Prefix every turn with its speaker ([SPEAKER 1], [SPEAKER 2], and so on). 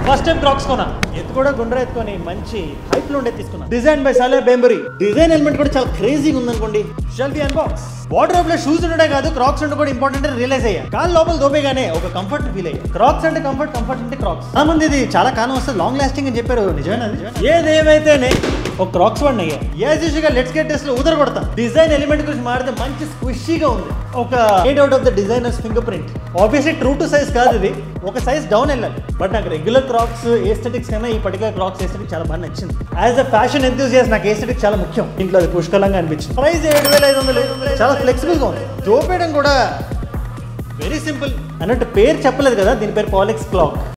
[SPEAKER 1] first time cracks కొన్నా ఎత్తు కూడా గుండ్ర ఎత్తుకొని మంచి హైప్ లో ఉండే తీసుకున్నా డిజైన్ బై సాలే బెంబరీ డిజైన్ ఎలిమెంట్ కూడా చాలా క్రేజీగా ఉందనుకోండి షెల్ బి అన్బాక్స్ వాటర్ లో షూస్ ఉండడే కాదు క్రాక్స్ ఉంటే కూడా ఇంపార్టెంట్ అని రియలైజ్ అయ్యా కాలు లోపల దోపేగానే ఒక కంఫర్ట్ ఫీల్ అయ్యా క్రాక్స్ అంటే కంఫర్ట్ కంఫర్ట్ అంటే క్రాక్స్ చాలా మంది ఇది చాలా కాలం వస్తే లాంగ్ లాస్టింగ్ అని చెప్పారు నిజమేనా ఏదేమైతేనే ఒక క్రాక్స్ వాడిని అయ్యా యాజ్ యూజువల్ గా లెట్స్ గెట్ టెస్ట్ లో ఉదర కొడతా డిజైన్ ఎలిమెంట్ గురించి మాడితే మంచి స్క్విషీగా ఉంది ఒక eight out of the designers finger print obviously true to size కాదు ఇది ఒక సైజ్ డౌన్ వెళ్ళాలి బట్ నాకు రెగ్యులర్ క్రాక్స్ ఏస్థెటిక్స్ కన్నా ఈ పర్టికులర్ క్రాక్స్ ఏస్థెటిక్ చాలా బాగా నచ్చింది యాజ్ అ ఫ్యాషన్ ఎంతూజియాస్ నాకు ఏస్థెటిక్ చాలా ముఖ్యం ఇంట్లో అది పుష్కలంగా అనిపించింది ప్రైస్ ఏడు వేల ఐదు వందలు చాలా ఫ్లెక్సిబుల్ గా ఉంది దోపేయడం కూడా వెరీ సింపుల్ అన్నట్టు పేరు చెప్పలేదు కదా దీని పేరు పాలిక్స్ క్లాక్